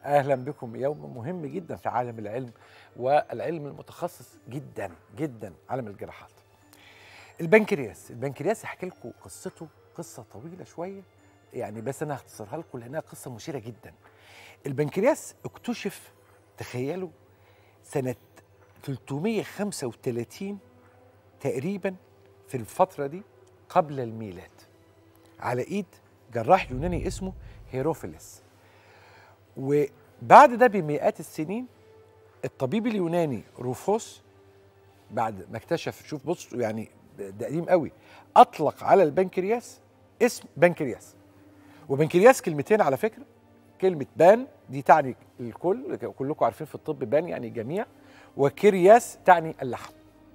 اهلا بكم يوم مهم جدا في عالم العلم والعلم المتخصص جدا جدا عالم الجراحات. البنكرياس، البنكرياس هحكي لكم قصته قصه طويله شويه يعني بس انا هختصرها لكم لانها قصه مثيره جدا. البنكرياس اكتشف تخيلوا سنه 335 تقريبا في الفتره دي قبل الميلاد على ايد جراح يوناني اسمه هيروفيلس وبعد ده بمئات السنين الطبيب اليوناني روفوس بعد ما اكتشف شوف بص يعني ده قديم قوي اطلق على البنكرياس اسم بنكرياس وبنكرياس كلمتين على فكره كلمه بان دي تعني الكل كلكم عارفين في الطب بان يعني جميع وكرياس تعني اللحم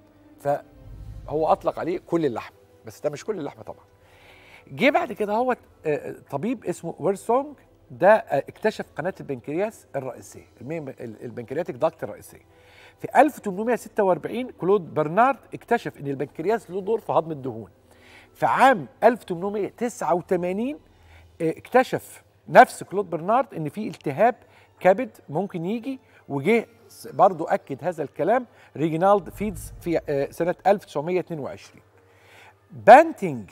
فهو اطلق عليه كل اللحم بس ده مش كل اللحمه طبعا جه بعد كده هو طبيب اسمه ويرسونج ده اكتشف قناه البنكرياس الرئيسيه البنكرياتيك داكت الرئيسيه في 1846 كلود برنارد اكتشف ان البنكرياس له دور في هضم الدهون في عام 1889 اكتشف نفس كلود برنارد ان في التهاب كبد ممكن يجي وجه برضه اكد هذا الكلام ريجينالد فيدز في سنه 1922 بانتينج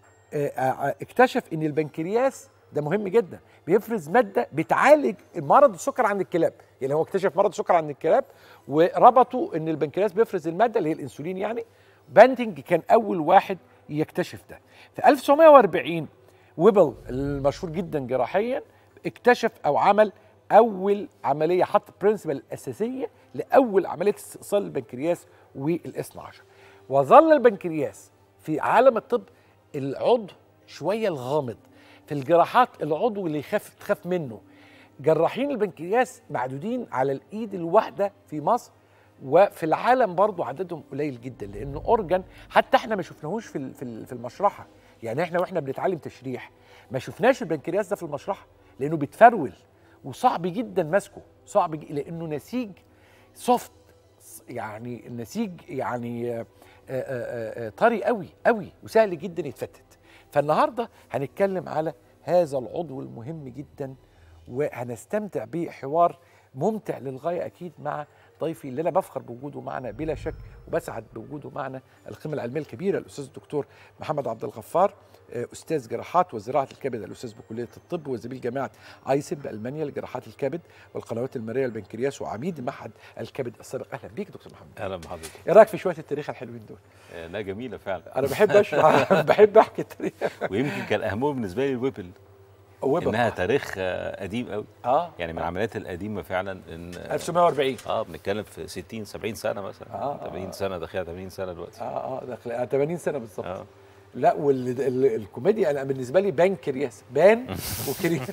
اكتشف ان البنكرياس ده مهم جدا بيفرز ماده بتعالج مرض السكر عند الكلاب يعني هو اكتشف مرض السكر عند الكلاب وربطوا ان البنكرياس بيفرز الماده اللي هي الانسولين يعني بانتينج كان اول واحد يكتشف ده في 1940 ويبل المشهور جدا جراحيا اكتشف او عمل اول عمليه حط برنسبل الاساسيه لاول عمليه استئصال البنكرياس والاثنى عشر وظل البنكرياس في عالم الطب العضو شويه الغامض في الجراحات العضو اللي يخاف تخاف منه جراحين البنكرياس معدودين على الايد الواحده في مصر وفي العالم برضو عددهم قليل جدا لانه اورجن حتى احنا ما شفناهوش في في المشرحه يعني احنا واحنا بنتعلم تشريح ما شفناش البنكرياس ده في المشرحه لانه بيتفرول وصعب جدا ماسكه صعب جدا لانه نسيج سوفت يعني النسيج يعني آآ آآ طري قوي قوي وسهل جدا يتفتت فالنهارده هنتكلم على هذا العضو المهم جدا وهنستمتع بحوار ممتع للغايه اكيد مع ضيفي اللي انا بفخر بوجوده معنا بلا شك وبسعد بوجوده معنا القيمه العلميه الكبيره الاستاذ الدكتور محمد عبد الغفار استاذ جراحات وزراعه الكبد الاستاذ بكليه الطب وزميل جامعه ايسن بالمانيا لجراحات الكبد والقنوات المرئيه والبنكرياس وعميد معهد الكبد السابق اهلا بيك دكتور محمد اهلا بحضرتك ايه رايك في شويه التاريخ الحلوين دول لا جميله فعلا انا بحب اشرح بحب احكي التاريخ ويمكن كان اهمهم بالنسبه لي الويبل ويبل انها تاريخ قديم قوي اه يعني من العمليات القديمه فعلا ان 1940 اه بنتكلم في 60 70 سنه مثلا آه 80 سنه داخلها 80 سنه دلوقتي اه اه داخل 80 سنه بالظبط آه. لا والكوميديا انا بالنسبه لي بنكرياس بان وكرياس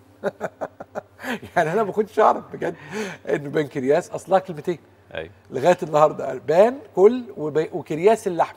يعني انا ما كنتش اعرف بجد ان بنكرياس اصلها كلمتين ايوه لغايه النهارده بان كل وكرياس اللحم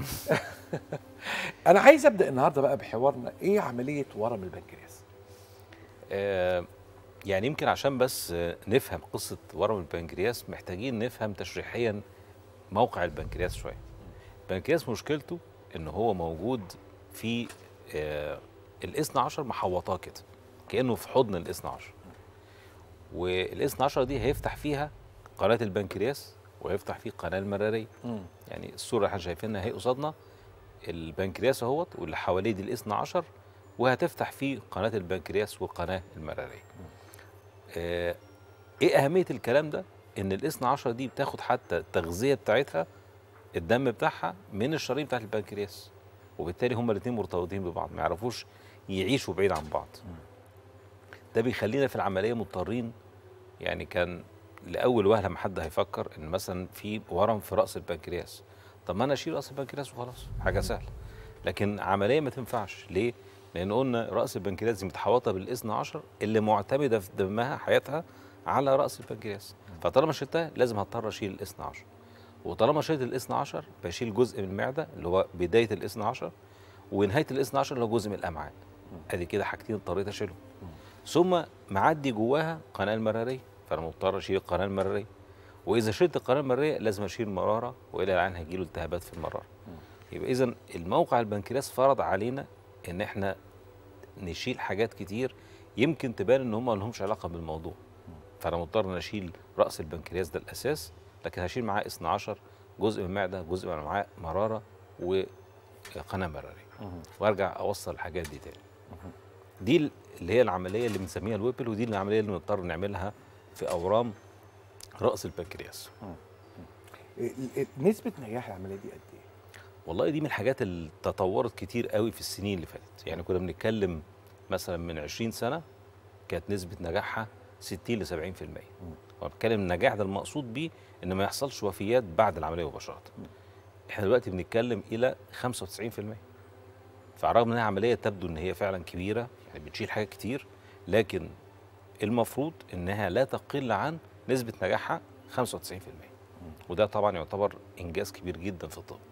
انا عايز ابدا النهارده بقى بحوارنا ايه عمليه ورم البنكرياس آه يعني يمكن عشان بس نفهم قصه ورم البنكرياس محتاجين نفهم تشريحيا موقع البنكرياس شويه البنكرياس مشكلته ان هو موجود في آه الاثنى عشر محوطاه كده كانه في حضن الاثنى عشر والاثنى عشر دي هيفتح فيها قناه البنكرياس وهيفتح فيه القناه المراريه يعني الصوره اللي احنا شايفينها اهي قصادنا البنكرياس اهوت واللي حواليه دي الاثنى عشر وهتفتح فيه قناه البنكرياس والقناه المراريه آه ايه اهميه الكلام ده ان الاثنى عشر دي بتاخد حتى التغذيه بتاعتها الدم بتاعها من الشرايين بتاعت البنكرياس وبالتالي هما الاثنين مرتبطين ببعض ما يعرفوش يعيشوا بعيد عن بعض ده بيخلينا في العمليه مضطرين يعني كان لاول وهله ما حد هيفكر ان مثلا في ورم في راس البنكرياس طب ما انا اشيل راس البنكرياس وخلاص حاجه سهله لكن عمليه ما تنفعش ليه لان قلنا راس البنكرياس دي متحوطه بالاثنى عشر اللي معتمده في دمها حياتها على راس البنكرياس فطالما شلتها لازم هضطر اشيل الاثنى عشر وطالما شلت الاثنى عشر بشيل جزء من المعده اللي هو بدايه الاثنى عشر ونهايه الاثنى عشر اللي هو جزء من الامعاء ادي كده حاجتين اضطريت اشيلهم ثم معدي جواها قناه المراريه فانا مضطر اشيل القناه المراريه واذا شلت القناه المراريه لازم اشيل المراره والى الان هيجي له التهابات في المراره يبقى اذا الموقع البنكرياس فرض علينا ان احنا نشيل حاجات كتير يمكن تبان ان هم ما لهمش علاقه بالموضوع فانا مضطر ان اشيل راس البنكرياس ده الاساس لكن هشيل معاه 12 جزء من المعده جزء من الامعاء مراره وقناه مراريه وارجع اوصل الحاجات دي تاني دي ال- اللي هي العمليه اللي بنسميها الويبل ودي العمليه اللي بنضطر نعملها في اورام راس البنكرياس ال- ال- نسبه نجاح العمليه دي قد ايه؟ والله دي من الحاجات اللي تطورت كتير قوي في السنين اللي فاتت يعني كنا بنتكلم مثلا من 20 سنه كانت نسبه نجاحها 60 ل 70% هو بنتكلم النجاح ده المقصود بيه ان ما يحصلش وفيات بعد العمليه مباشره احنا دلوقتي بنتكلم الى 95% فعلى الرغم انها عمليه تبدو ان هي فعلا كبيره يعني بتشيل حاجات كتير لكن المفروض انها لا تقل عن نسبه نجاحها 95% وده طبعا يعتبر انجاز كبير جدا في الطب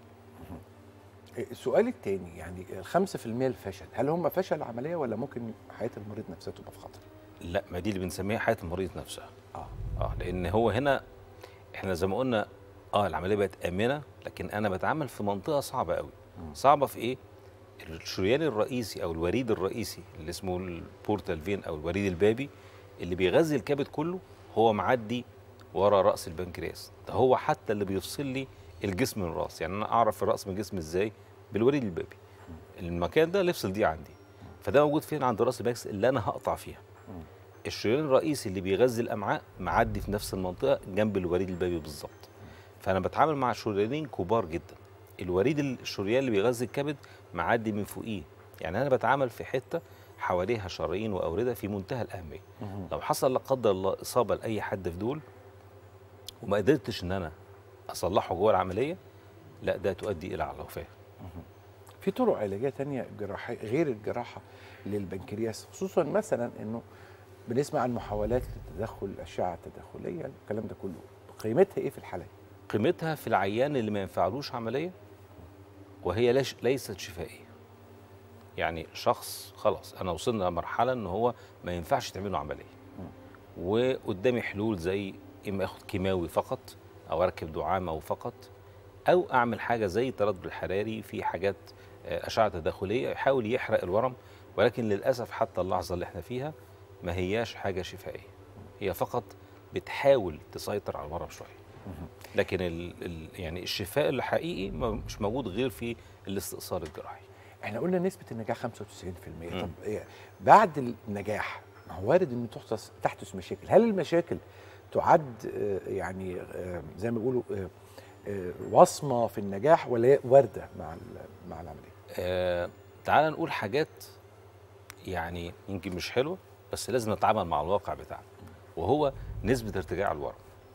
السؤال الثاني يعني ال 5% الفشل هل هم فشل عمليه ولا ممكن حياه المريض نفسها تبقى في خطر؟ لا ما دي اللي بنسميها حياه المريض نفسها اه اه لان هو هنا احنا زي ما قلنا اه العمليه بقت امنه لكن انا بتعامل في منطقه صعبه قوي صعبه في ايه الشريان الرئيسي او الوريد الرئيسي اللي اسمه البورتال فين او الوريد البابي اللي بيغذي الكبد كله هو معدي ورا راس البنكرياس ده هو حتى اللي بيفصل لي الجسم من الراس يعني انا اعرف الراس من الجسم ازاي بالوريد البابي المكان ده اللي يفصل دي عندي فده موجود فين عند راس البنكرياس اللي انا هقطع فيها الشريان الرئيسي اللي بيغذي الامعاء معدي في نفس المنطقه جنب الوريد البابي بالظبط فانا بتعامل مع شريانين كبار جدا الوريد الشريان اللي بيغذي الكبد معدي من فوقيه يعني انا بتعامل في حته حواليها شرايين واورده في منتهى الاهميه لو حصل لا قدر الله اصابه لاي حد في دول وما قدرتش ان انا اصلحه جوه العمليه لا ده تؤدي الى الوفاه في طرق علاجيه تانية جراحيه غير الجراحه للبنكرياس خصوصا مثلا انه بنسمع عن محاولات لتدخل الاشعه التداخليه الكلام ده كله قيمتها ايه في الحاله دي؟ قيمتها في العيان اللي ما ينفعلوش عمليه وهي ليش ليست شفائيه يعني شخص خلاص انا وصلنا لمرحله ان هو ما ينفعش تعمل له عمليه وقدامي حلول زي اما اخد كيماوي فقط او اركب دعامه فقط او اعمل حاجه زي التردد الحراري في حاجات آه، اشعه تداخليه يحاول يحرق الورم ولكن للاسف حتى اللحظه اللي احنا فيها ما هياش حاجه شفائيه هي فقط بتحاول تسيطر على الورم شويه لكن ال ال يعني الشفاء الحقيقي ما- مش موجود غير في الاستئصال الجراحي احنا قلنا نسبه النجاح 95% طب إيه بعد النجاح ما هو وارد ان تحدث تحدث مشاكل هل المشاكل تعد آه، يعني آه، زي ما بيقولوا آه، آه، وصمه في النجاح ولا هي وارده مع ال- مع العمليه آه تعال نقول حاجات يعني يمكن مش حلوه بس لازم نتعامل مع الواقع بتاعنا وهو نسبه ارتجاع الورم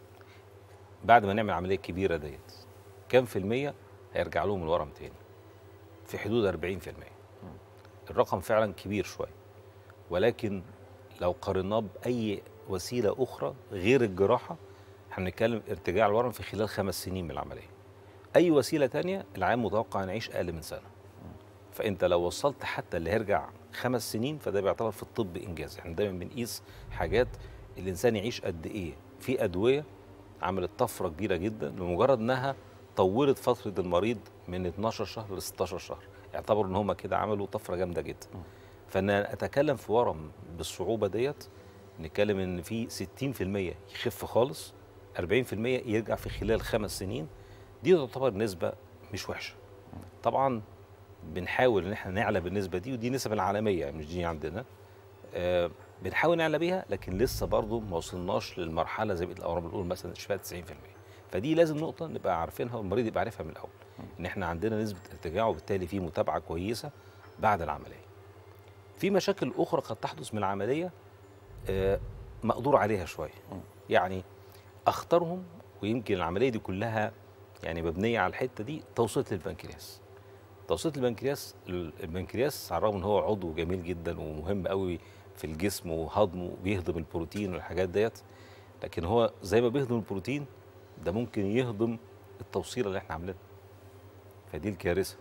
بعد ما نعمل العمليه الكبيره ديت كام في الميه هيرجع لهم الورم تاني في حدود 40% الرقم فعلا كبير شويه ولكن لو قارناه باي وسيله اخرى غير الجراحه هنتكلم ارتجاع الورم في خلال خمس سنين من العمليه اي وسيله تانية العام متوقع ان يعيش اقل من سنه فانت لو وصلت حتى اللي هيرجع خمس سنين فده بيعتبر في الطب انجاز احنا دايما بنقيس حاجات الانسان يعيش قد ايه في ادويه عملت طفره كبيره جدا لمجرد انها طولت فتره المريض من 12 شهر ل 16 شهر اعتبروا ان هم كده عملوا طفره جامده جدا فان أنا اتكلم في ورم بالصعوبه ديت نتكلم ان في 60% يخف خالص 40% يرجع في خلال خمس سنين دي تعتبر نسبه مش وحشه طبعا بنحاول ان احنا نعلى بالنسبه دي ودي نسب العالميه يعني مش دي عندنا آه بنحاول نعلى بيها لكن لسه برضه ما وصلناش للمرحله زي بقيه الاورام بنقول مثلا شفاء 90% فدي لازم نقطه نبقى عارفينها والمريض يبقى عارفها من الاول ان احنا عندنا نسبه ارتجاع وبالتالي في متابعه كويسه بعد العمليه في مشاكل اخرى قد تحدث من العمليه آه مقدور عليها شويه يعني اخطرهم ويمكن العمليه دي كلها يعني مبنيه على الحته دي توصيله البنكرياس توصيله البنكرياس البنكرياس على الرغم ان هو عضو جميل جدا ومهم قوي في الجسم وهضمه بيهضم البروتين والحاجات ديت لكن هو زي ما بيهضم البروتين ده ممكن يهضم التوصيله اللي احنا عاملينها فدي الكارثه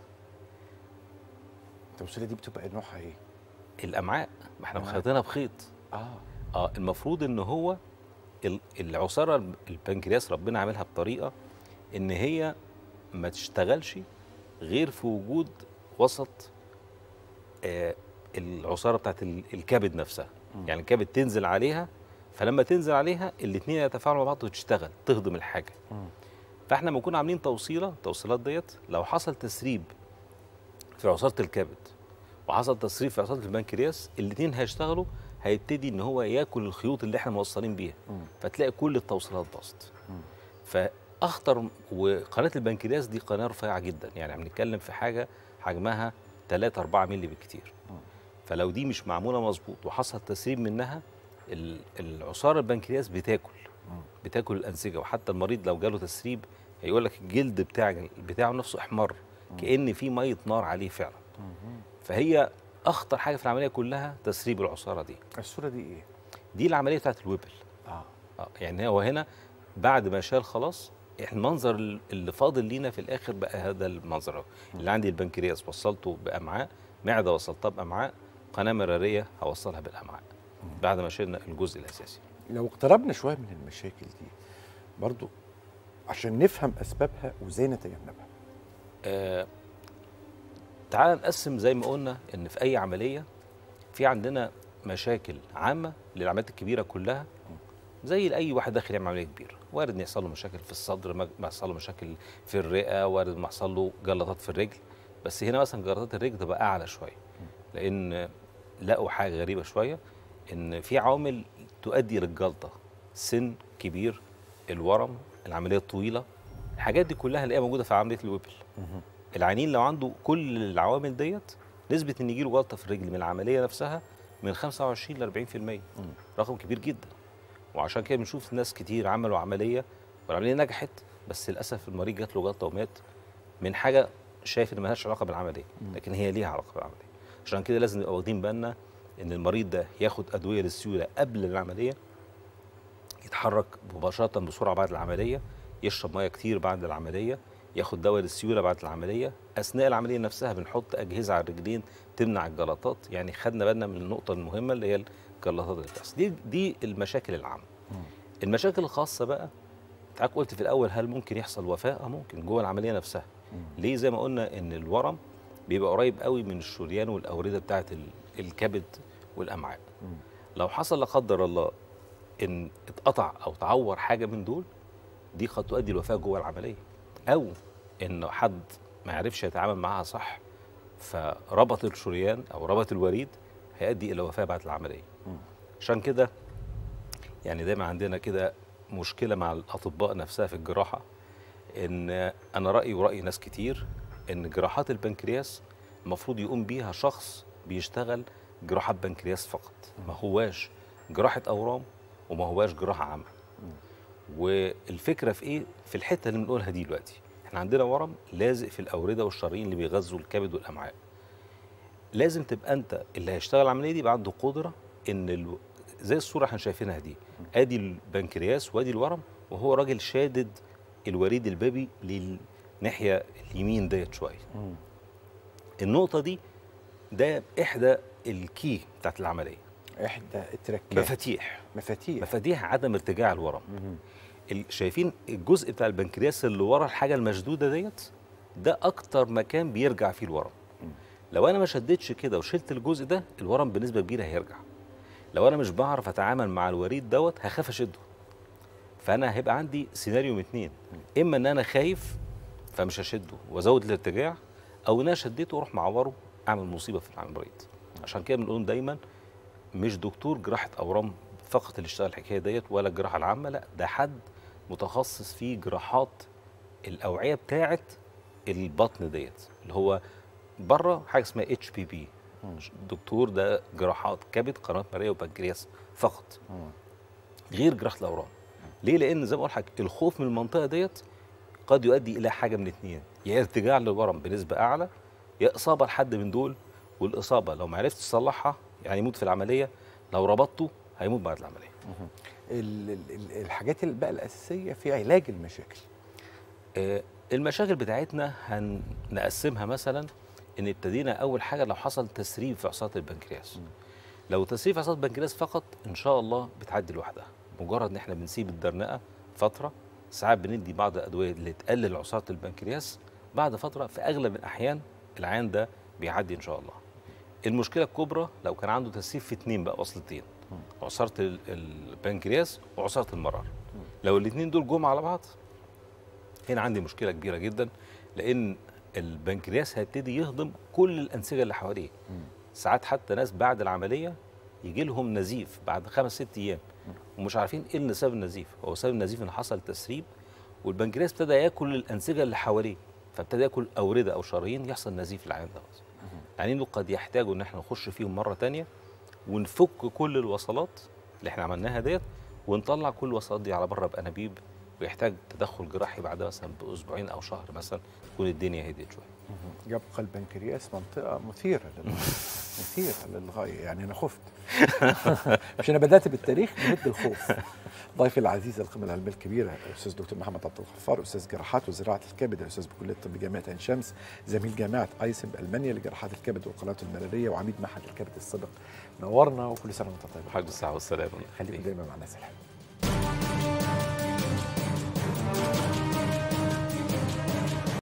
التوصيله دي بتبقى نوعها ايه؟ الامعاء ما احنا آه. مخيطينها بخيط اه اه المفروض ان هو ال- العصاره البنكرياس ربنا عاملها بطريقه ان هي ما تشتغلش غير في وجود وسط آه العصاره بتاعت ال- الكبد نفسها يعني الكبد تنزل عليها فلما تنزل عليها الاثنين يتفاعلوا مع بعض وتشتغل تهضم الحاجه مم. فاحنا لما نكون عاملين توصيله التوصيلات ديت لو حصل تسريب في عصاره الكبد وحصل تسريب في عصاره البنكرياس الاثنين هيشتغلوا هيبتدي ان هو ياكل الخيوط اللي احنا موصلين بيها مم. فتلاقي كل التوصيلات باظت مم. فاخطر وقناه البنكرياس دي قناه رفيعه جدا يعني بنتكلم في حاجه حجمها 3 4 مللي بالكتير مم. فلو دي مش معموله مظبوط وحصل تسريب منها ال- العصاره البنكرياس بتاكل مم. بتاكل الانسجه وحتى المريض لو جاله تسريب هيقول لك الجلد بتاع بتاعه نفسه احمر كان في ميه نار عليه فعلا مم. فهي اخطر حاجه في العمليه كلها تسريب العصاره دي الصوره دي ايه؟ دي العمليه بتاعت الويبل اه اه يعني هو هنا بعد ما شال خلاص المنظر اللي فاضل لينا في الاخر بقى هذا المنظر اهو اللي عندي البنكرياس وصلته بامعاء معده وصلتها بامعاء قناه مراريه هوصلها بالامعاء بعد ما شلنا الجزء الاساسي لو اقتربنا شويه من المشاكل دي برضو عشان نفهم اسبابها وازاي نتجنبها آه تعال نقسم زي ما قلنا ان في اي عمليه في عندنا مشاكل عامه للعمليات الكبيره كلها زي لاي واحد داخل يعمل عمليه كبيره وارد ان يحصل له مشاكل في الصدر ما ما يحصل له مشاكل في الرئه وارد ما يحصل له جلطات في الرجل بس هنا مثلا جلطات الرجل تبقى اعلى شويه لان لقوا حاجه غريبه شويه ان في عوامل تؤدي للجلطه سن كبير الورم العمليه الطويله الحاجات دي كلها هنلاقيها موجوده في عمليه الويبل العينين لو عنده كل العوامل ديت نسبه ان يجيله جلطه في الرجل من العمليه نفسها من 25 ل 40% رقم كبير جدا وعشان كده بنشوف ناس كتير عملوا عمليه والعمليه نجحت بس للاسف المريض جات له جلطه ومات من حاجه شايف ان ملهاش علاقه بالعمليه لكن هي ليها علاقه بالعمليه عشان كده لازم نبقى واخدين بالنا ان المريض ده ياخد ادويه للسيوله قبل العمليه يتحرك مباشره بسرعه بعد العمليه يشرب ميه كتير بعد العمليه ياخد دواء للسيوله بعد العمليه اثناء العمليه نفسها بنحط اجهزه على الرجلين تمنع الجلطات يعني خدنا بالنا من النقطه المهمه اللي هي الجلطات اللي بتحصل دي دي المشاكل العامه المشاكل الخاصه بقى تعال قلت في الاول هل ممكن يحصل وفاه اه ممكن جوه العمليه نفسها ليه زي ما قلنا ان الورم بيبقى قريب قوي من الشريان والاورده بتاعه ال- الكبد والامعاء لو حصل لا قدر الله ان اتقطع او تعور حاجه من دول دي قد تؤدي الوفاه جوه العمليه او ان حد ما عرفش يتعامل معاها صح فربط الشريان او ربط الوريد هيؤدي الى وفاه بعد العمليه عشان كده يعني دايما عندنا كده مشكله مع الاطباء نفسها في الجراحه ان انا رايي وراي ناس كتير ان جراحات البنكرياس المفروض يقوم بيها شخص بيشتغل جراحات بنكرياس فقط ما هواش جراحه اورام وما هواش جراحه عامه والفكره في ايه في الحته اللي بنقولها دي دلوقتي احنا عندنا ورم لازق في الاورده والشرايين اللي بيغذوا الكبد والامعاء لازم تبقى انت اللي هيشتغل العمليه دي يبقى عنده قدره ان ال... زي الصوره احنا شايفينها دي ادي البنكرياس وادي الورم وهو راجل شادد الوريد البابي للناحيه اليمين ديت شويه النقطه دي ده احدى الكي بتاعت العمليه احدى التركات مفاتيح مفاتيح مفاتيح عدم ارتجاع الورم مم. ال- شايفين الجزء بتاع البنكرياس اللي ورا الحاجه المشدوده ديت ده اكتر مكان بيرجع فيه الورم لو انا ما شدتش كده وشلت الجزء ده الورم بنسبه كبيره هيرجع لو انا مش بعرف اتعامل مع الوريد دوت هخاف اشده فانا هيبقى عندي سيناريو من اتنين اما ان انا خايف فمش هشده وازود الارتجاع او ان انا شديته واروح معوره اعمل مصيبه في المريض عشان كده بنقول دايما مش دكتور جراحه اورام فقط اللي اشتغل الحكايه ديت ولا الجراحه العامه لا ده حد متخصص في جراحات الاوعيه بتاعه البطن ديت اللي هو بره حاجه اسمها اتش بي بي دكتور ده جراحات كبد قناه مرئيه وبنكرياس فقط غير جراحه الاورام ليه لان زي ما بقول لحضرتك الخوف من المنطقه ديت قد يؤدي الى حاجه من اتنين يا ارتجاع للورم بنسبه اعلى يا اصابه لحد من دول والاصابه لو ما عرفتش تصلحها يعني يموت في العمليه لو ربطته هيموت بعد العمليه ال- ال- ال- الحاجات اللي بقى الاساسيه في علاج المشاكل آه، المشاكل بتاعتنا هنقسمها مثلا ان ابتدينا اول حاجه لو حصل تسريب في عصاره البنكرياس لو تسريب في عصاره البنكرياس فقط ان شاء الله بتعدي لوحدها مجرد ان احنا بنسيب الدرنقه فتره ساعات بندي بعض الادويه اللي تقلل عصاره البنكرياس بعد فتره في اغلب الاحيان العيان ده بيعدي ان شاء الله المشكله الكبرى لو كان عنده تسريب في اتنين بقى وصلتين عصاره ال- البنكرياس وعصاره المرار لو الاثنين دول جم على بعض هنا عندي مشكله كبيره جدا لان البنكرياس هيبتدي يهضم كل الانسجه اللي حواليه ساعات حتى ناس بعد العمليه يجي لهم نزيف بعد خمس ست ايام ومش عارفين ايه اللي سبب النزيف هو سبب النزيف ان حصل تسريب والبنكرياس ابتدى ياكل الانسجه اللي حواليه فابتدى ياكل اورده او شرايين يحصل نزيف العين ده يعني انه قد يحتاجوا ان احنا نخش فيهم مره تانية ونفك كل الوصلات اللي احنا عملناها ديت ونطلع كل الوصلات دي على بره بانابيب ويحتاج تدخل جراحي بعدها مثلا باسبوعين او شهر مثلا تكون الدنيا هديت شويه يبقى البنكرياس منطقة مثيرة لل... مثيرة للغاية يعني أنا خفت مش أنا بدأت بالتاريخ بهد الخوف ضيفي العزيز القيمة العلمية الكبيرة الأستاذ دكتور محمد عبد الغفار أستاذ جراحات وزراعة الكبد الأستاذ بكلية الطب جامعة عين شمس زميل جامعة أيسن بألمانيا لجراحات الكبد والقنوات المرارية وعميد معهد الكبد السابق نورنا وكل سنة وأنت طيب حاج الصحه والسلامه خليكم دايما مع الناس الحلوة